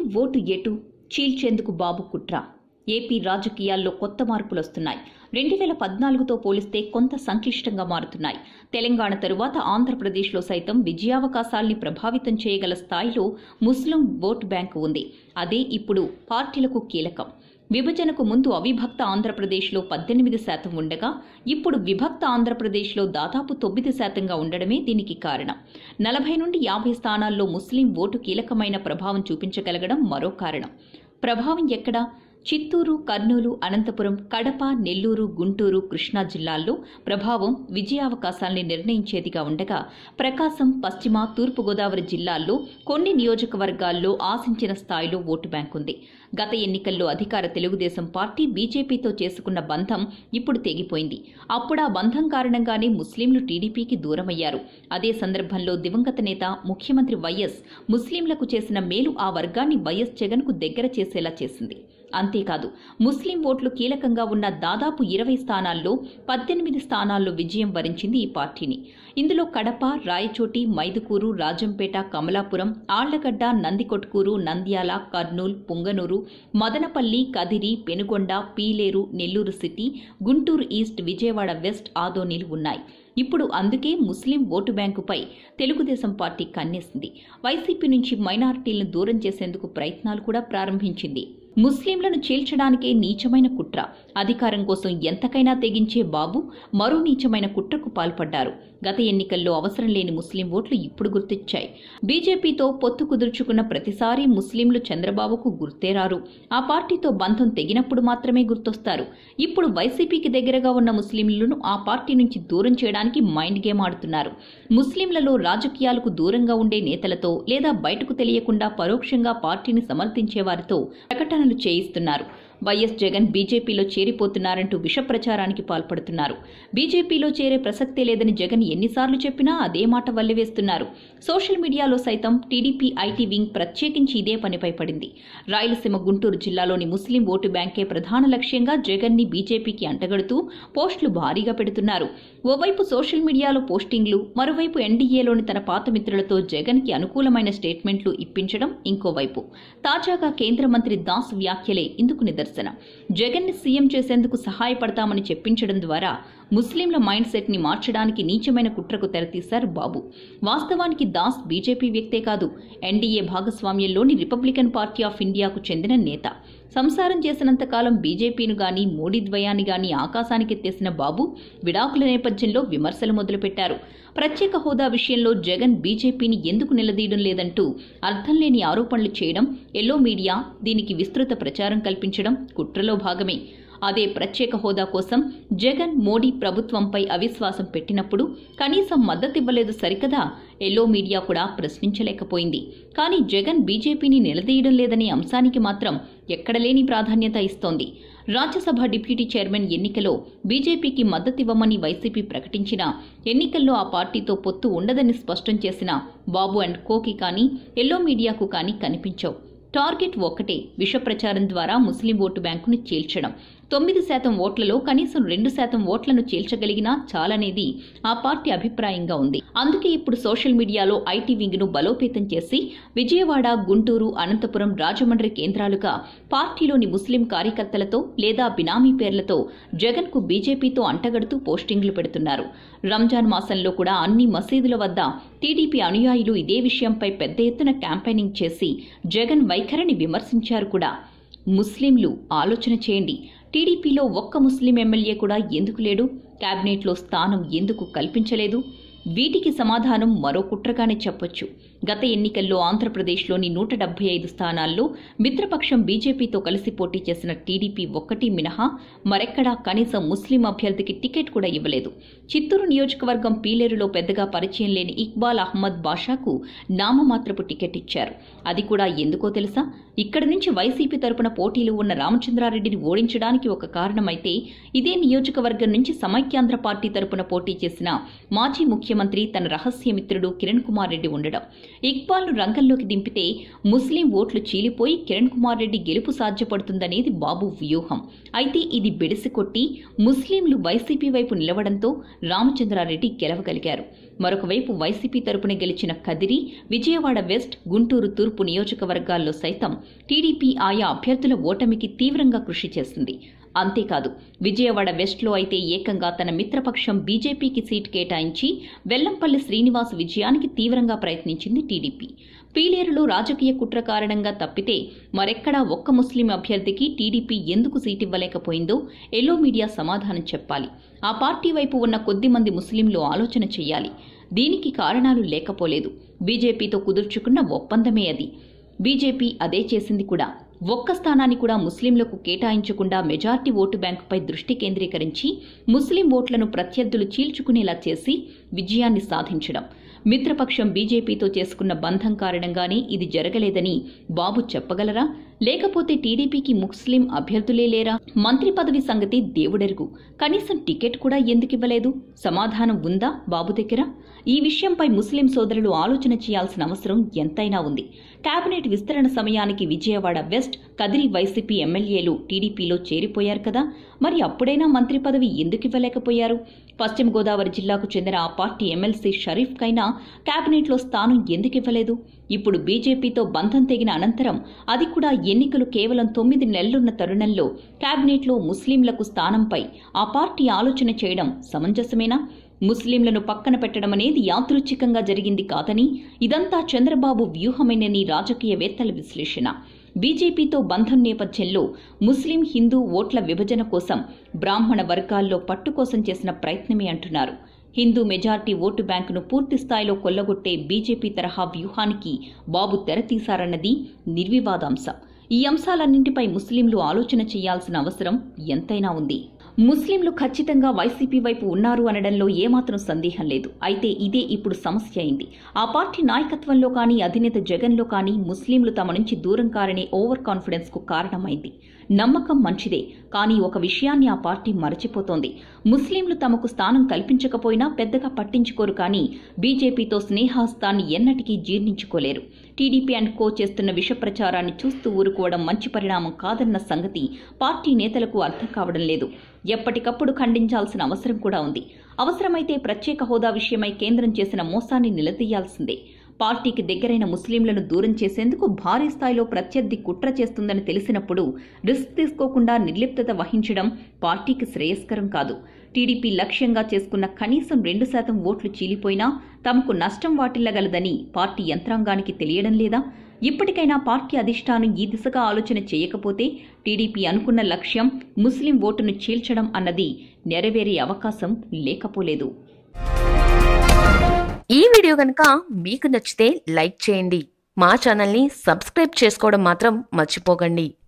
ముస్లిం vote ఎటు చీల్చేందుకు బాబు కుట్ర AP రాజకీయాల్లో కొత్త మార్పులు వస్తున్నాయి రెండు వేల పద్నాలుగుతో పోలిస్తే కొంత సంక్లిష్టంగా మారుతున్నాయి తెలంగాణ తరువాత ఆంధ్రప్రదేశ్లో సైతం విజయావకాశాల్ని ప్రభావితం చేయగల స్థాయిలో ముస్లిం ఓటు బ్యాంకు ఉంది అదే ఇప్పుడు పార్టీలకు కీలకం విభజనకు ముందు అవిభక్త ఆంధ్రప్రదేశ్లో పద్దెనిమిది శాతం ఉండగా ఇప్పుడు విభక్త ఆంధ్రప్రదేశ్లో దాదాపు తొమ్మిది శాతంగా ఉండడమే దీనికి కారణం నలభై నుండి యాభై స్థానాల్లో ముస్లిం ఓటు కీలకమైన ప్రభావం చూపించగలగడం మరో కారణం ప్రభావం ఎక్కడా చిత్తూరు కర్నూలు అనంతపురం కడప నెల్లూరు గుంటూరు కృష్ణా జిల్లాల్లో ప్రభావం విజయావకాశాల్ని నిర్ణయించేదిగా ఉండగా ప్రకాశం పశ్చిమ తూర్పుగోదావరి జిల్లాల్లో కొన్ని నియోజకవర్గాల్లో ఆశించిన స్థాయిలో ఓటు బ్యాంక్ ఉంది గత ఎన్నికల్లో అధికార తెలుగుదేశం పార్టీ బీజేపీతో చేసుకున్న బంధం ఇప్పుడు తెగిపోయింది అప్పుడు ఆ బంధం కారణంగానే ముస్లింలు టీడీపీకి దూరమయ్యారు అదే సందర్భంలో దివంగత నేత ముఖ్యమంత్రి వైఎస్ ముస్లింలకు చేసిన మేలు ఆ వర్గాన్ని వైఎస్ జగన్కు దగ్గర చేసేలా చేసింది అంతేకాదు ముస్లిం ఓట్లు కీలకంగా ఉన్న దాదాపు ఇరవై స్థానాల్లో పద్దెనిమిది స్థానాల్లో విజయం వరించింది ఈ పార్టీని ఇందులో Kadapa Rayachoti Mydukur Rajampet Kamalapuram Allagadda Nandikotkur Nandyal Kurnool Punganur Madanapalle Kadiri Penukonda Pileru Nellore city Guntur east Vijayawada west ఆదోనీలు ఉన్నాయి ఇప్పుడు అందుకే ముస్లిం ఓటు బ్యాంకుపై తెలుగుదేశం పార్టీ కన్నేసింది వైసీపీ నుంచి మైనారిటీలను దూరం చేసేందుకు ప్రయత్నాలు కూడా ప్రారంభించింది ముస్లింలను చీల్చడానికే నీచమైన కుట్ర అధికారం కోసం ఎంతకైనా తెగించే బాబు మరో నీచమైన కుట్రకు పాల్పడ్డారు గత ఎన్నికల్లో అవసరం లేని ముస్లిం ఓట్లు ఇప్పుడు గుర్తిచ్చాయి బీజేపీతో పొత్తు కుదుర్చుకున్న ప్రతిసారి ముస్లింలు చంద్రబాబుకు గుర్తేరారు ఆ పార్టీతో బంధం తెగినప్పుడు మాత్రమే గుర్తొస్తారు ఇప్పుడు వైసీపీకి దగ్గరగా ఉన్న ముస్లింలను ఆ పార్టీ నుంచి దూరం చేయడానికి మైండ్ గేమ్ ఆడుతున్నారు ముస్లింలలో రాజకీయాలకు దూరంగా ఉండే నేతలతో లేదా బయటకు తెలియకుండా పరోక్షంగా పార్టీని సమర్థించే వారితో ప్రకటనలు చేయిస్తున్నారు వైఎస్ జగన్ బీజేపీలో చేరిపోతున్నారంటూ విష ప్రచారానికి పాల్పడుతున్నారు బీజేపీలో చేరే ప్రసక్తే లేదని జగన్ ఎన్నిసార్లు చెప్పినా అదే మాట వల్లెవేస్తున్నారు సోషల్ మీడియాలో సైతం టీడీపీ ఐటీ వింగ్ ప్రత్యేకించి ఇదే పనిపై పడింది రాయలసీమ గుంటూరు జిల్లాలోని ముస్లిం ఓటు బ్యాంకే ప్రధాన లక్ష్యంగా జగన్ని బీజేపీకి అంటగడుతూ పోస్టులు భారీగా పెడుతున్నారు ఓవైపు సోషల్ మీడియాలో పోస్టింగ్లు మరోవైపు ఎన్డీఏలోని తన పాత మిత్రులతో జగన్కి అనుకూలమైన స్టేట్మెంట్లు ఇప్పించడం ఇంకోవైపు తాజాగా కేంద్ర మంత్రి దాస్ వ్యాఖ్యలే ఇందుకు నిదర్శనం జగన్ని సీఎం చేసేందుకు సహాయపడతామని చెప్పించడం ద్వారా ముస్లింల మైండ్ సెట్ ని మార్చడానికి నీచమైన కుట్రకు తెరతీశారు బాబు వాస్తవానికి దాస్ బీజేపీ వ్యక్తే కాదు ఎన్డీఏ భాగస్వామ్యంలోని రిపబ్లికన్ పార్టీ ఆఫ్ ఇండియాకు చెందిన నేత సంసారం చేసినంతకాలం బీజేపీను గాని మోడీ ద్వయాన్ని గాని ఆకాశానికెత్తేసిన బాబు విడాకుల నేపథ్యంలో విమర్శలు మొదలుపెట్టారు ప్రత్యేక హోదా విషయంలో జగన్ బీజేపీని ఎందుకు నిలదీయడం లేదంటూ అర్థం లేని ఆరోపణలు చేయడం ఎల్లో మీడియా దీనికి విస్తృత ప్రచారం కల్పించడం కుట్రలో భాగమే అదే ప్రత్యేక హోదా కోసం జగన్ మోడీ ప్రభుత్వంపై అవిశ్వాసం పెట్టినప్పుడు కనీసం మద్దతివ్వలేదు సరికదా ఎల్లో మీడియా కూడా ప్రశ్నించలేకపోయింది కానీ జగన్ బీజేపీని నిలదీయడం లేదనే అంశానికి మాత్రం ఎక్కడలేని ప్రాధాన్యత ఇస్తోంది రాజ్యసభ డిప్యూటీ చైర్మన్ ఎన్నికలో బీజేపీకి మద్దతివ్వమని వైసీపీ ప్రకటించినా ఎన్నికల్లో ఆ పార్టీతో పొత్తు ఉండదని స్పష్టం చేసిన బాబు అండ్ కోకి కానీ ఎల్లో మీడియాకు కానీ కనిపించవు టార్గెట్ ఒక్కటే విష ప్రచారం ద్వారా ముస్లిం ఓటు బ్యాంకును చీల్చడం తొమ్మిది శాతం ఓట్లలో కనీసం రెండు శాతం ఓట్లను చీల్చగలిగినా చాలనేది ఆ పార్టీ అభిప్రాయంగా ఉంది అందుకే ఇప్పుడు సోషల్ మీడియాలో ఐటీ వింగ్ ను బలోపేతం చేసి విజయవాడ గుంటూరు అనంతపురం రాజమండ్రి కేంద్రాలుగా పార్టీలోని ముస్లిం కార్యకర్తలతో లేదా బినామీ పేర్లతో జగన్ కు బీజేపీతో అంటగడుతూ పోస్టింగ్లు పెడుతున్నారు రంజాన్ మాసంలో కూడా అన్ని మసీదుల వద్ద టీడీపీ అనుయాయులు ఇదే విషయంపై పెద్ద ఎత్తున క్యాంపెయినింగ్ చేసి జగన్ వైఖరిని విమర్శించారు కూడా ముస్లింలు ఆలోచన చేయండి టీడీపీలో ఒక్క ముస్లిం ఎమ్మెల్యే కూడా ఎందుకు లేడు కేబినెట్లో స్థానం ఎందుకు కల్పించలేదు వీటికి సమాధానం మరో కుట్రగానే చెప్పొచ్చు గత ఎన్నికల్లో ఆంధ్రప్రదేశ్లోని నూట డెబ్బై ఐదు స్థానాల్లో మిత్రపక్షం బీజేపీతో కలిసి పోటీ చేసిన టీడీపీ ఒక్కటి మినహా మరెక్కడా కనీసం ముస్లిం అభ్యర్థికి టికెట్ కూడా ఇవ్వలేదు చిత్తూరు నియోజకవర్గం పీలేరులో పెద్దగా పరిచయం లేని ఇక్బాల్ అహ్మద్ బాషాకు నామమాత్రపు టికెట్ ఇచ్చారు అది కూడా ఎందుకో తెలుసా ఇక్కడి నుంచి వైసీపీ తరపున పోటీలు ఉన్న రామచంద్రారెడ్డిని ఓడించడానికి ఒక కారణమైతే ఇదే నియోజకవర్గం నుంచి సమైక్యాంధ్ర పార్టీ తరపున పోటీ చేసిన మాజీ ముఖ్యమంత్రి తన రహస్య మిత్రుడు కిరణ్ కుమార్ రెడ్డి ఉండడం ఇక్బాల్ను రంగంలోకి దింపితే ముస్లిం ఓట్లు చీలిపోయి కిరణ్ కుమార్ రెడ్డి గెలుపు సాధ్యపడుతుందనేది బాబు వ్యూహం అయితే ఇది బెడిసికొట్టి ముస్లింలు వైసీపీ వైపు నిలవడంతో రామచంద్రారెడ్డి గెలవగలిగారు మరొకవైపు వైసీపీ తరపున గెలిచిన కదిరి విజయవాడ వెస్ట్ గుంటూరు తూర్పు నియోజకవర్గాల్లో సైతం టీడీపీ ఆయా అభ్యర్థుల ఓటమికి తీవ్రంగా కృషి చేసింది అంతేకాదు విజయవాడ వెస్ట్లో అయితే ఏకంగా తన మిత్రపక్షం బీజేపీకి సీట్ కేటాయించి వెల్లంపల్లి శ్రీనివాస్ విజయానికి తీవ్రంగా ప్రయత్నించింది టీడీపీ పీలేరులో రాజకీయ కుట్ర కారణంగా తప్పితే మరెక్కడా ఒక్క ముస్లిం అభ్యర్థికి టీడీపీ ఎందుకు సీట్ ఇవ్వలేకపోయిందో ఎల్లో మీడియా సమాధానం చెప్పాలి ఆ పార్టీ వైపు ఉన్న కొద్ది మంది ముస్లింలు ఆలోచన చేయాలి దీనికి కారణాలు లేకపోలేదు బీజేపీతో కుదుర్చుకున్న ఒప్పందమే అది బీజేపీ అదే చేసింది కూడా ఒక్క స్థానాన్ని కూడా ముస్లింలకు కేటాయించకుండా మెజార్టీ ఓటు బ్యాంకుపై దృష్టి కేంద్రీకరించి ముస్లిం ఓట్లను ప్రత్యర్థులు చీల్చుకునేలా చేసి విజయాన్ని సాధించడం మిత్రపక్షం బీజేపీతో చేసుకున్న బంధం కారణంగానే ఇది జరగలేదని బాబు చెప్పగలరా లేకపోతే టీడీపీకి ముస్లిం అభ్యర్థులే లేరా మంత్రి పదవి సంగతి దేవుడెరుగు కనీసం టికెట్ కూడా ఎందుకివ్వలేదు సమాధానం ఉందా బాబు దగ్గర ఈ విషయంపై ముస్లిం సోదరులు ఆలోచన చేయాల్సిన అవసరం ఎంతైనా ఉంది కేబినెట్ విస్తరణ సమయానికి విజయవాడ వెస్ట్ కదిరి వైసీపీ ఎమ్మెల్యేలు టీడీపీలో చేరిపోయారు కదా మరి అప్పుడైనా మంత్రి పదవి ఎందుకు ఇవ్వలేకపోయారు పశ్చిమ గోదావరి జిల్లాకు చెందిన ఆ పార్టీ ఎమ్మెల్సీ షరీఫ్కైనా కేబినెట్లో స్థానం ఎందుకు ఇవ్వలేదు ఇప్పుడు బీజేపీతో బంధం తెగిన అనంతరం అది కూడా ఎన్నికలు కేవలం తొమ్మిది నెలలున్న తరుణంలో కేబినెట్లో ముస్లింలకు స్థానంపై ఆ పార్టీ ఆలోచన చేయడం సమంజసమేనా ముస్లింలను పక్కన పెట్టడం అనేది యాదృచ్ఛికంగా జరిగింది కాదని ఇదంతా చంద్రబాబు వ్యూహమేనని రాజకీయవేత్తల విశ్లేషణ బీజేపీతో బంధం నేపథ్యంలో ముస్లిం హిందూ ఓట్ల విభజన కోసం బ్రాహ్మణ వర్గాల్లో పట్టు కోసం చేసిన ప్రయత్నమే అంటున్నారు హిందూ మెజార్టీ ఓటు బ్యాంకును పూర్తి స్థాయిలో కొల్లగొట్టే బీజేపీ తరహా వ్యూహానికి బాబు తెరతీశారన్నది నిర్వివాదాంశం ఈ అంశాలన్నింటిపై ముస్లింలు ఆలోచన చేయాల్సిన అవసరం ఎంతైనా ఉంది ముస్లింలు ఖచ్చితంగా వైసీపీ వైపు ఉన్నారు అనడంలో ఏమాత్రం సందేహం లేదు అయితే ఇదే ఇప్పుడు సమస్య అయింది ఆ పార్టీ నాయకత్వంలో కానీ అధినేత జగన్లో కానీ ముస్లింలు తమ నుంచి దూరం కారనే ఓవర్ కాన్ఫిడెన్స్ కు కారణమైంది నమ్మకం మంచిదే కానీ ఒక విషయాన్ని ఆ పార్టీ మరచిపోతోంది ముస్లింలు తమకు స్థానం కల్పించకపోయినా పెద్దగా పట్టించుకోరు కానీ బీజేపీతో స్నేహాస్తాన్ని ఎన్నటికీ జీర్ణించుకోలేరు టీడీపీ అండ్ కో చేస్తున్న విష ప్రచారాన్ని చూస్తూ ఊరుకోవడం మంచి పరిణామం కాదన్న సంగతి పార్టీ నేతలకు అర్థం కావడం లేదు ఎప్పటికప్పుడు ఖండించాల్సిన అవసరం కూడా ఉంది అవసరమైతే ప్రత్యేక హోదా విషయమై కేంద్రం చేసిన మోసాన్ని నిలదీయాల్సిందే పార్టీకి దగ్గరైన ముస్లింలను దూరం చేసేందుకు భారీ స్థాయిలో ప్రత్యర్థి కుట్ర చేస్తుందని తెలిసినప్పుడు రిస్క్ తీసుకోకుండా నిర్లిప్తత వహించడం పార్టీకి శ్రేయస్కరం కాదు టీడీపీ లక్ష్యంగా చేసుకున్న కనీసం రెండు శాతం ఓట్లు చీలిపోయినా తమకు నష్టం వాటిల్లగలదని పార్టీ యంత్రాంగానికి తెలియడం లేదా ఇప్పటికైనా పార్టీ అధిష్టానం ఈ దిశగా ఆలోచన చేయకపోతే టీడీపీ అనుకున్న లక్ష్యం ముస్లిం ఓటును చీల్చడం అన్నది నెరవేరే అవకాశం లేకపోలేదు ఈ వీడియో కనుక మీకు నచ్చితే లైక్ చేయండి మా ఛానల్ని సబ్స్క్రైబ్ చేసుకోవడం మాత్రం మర్చిపోకండి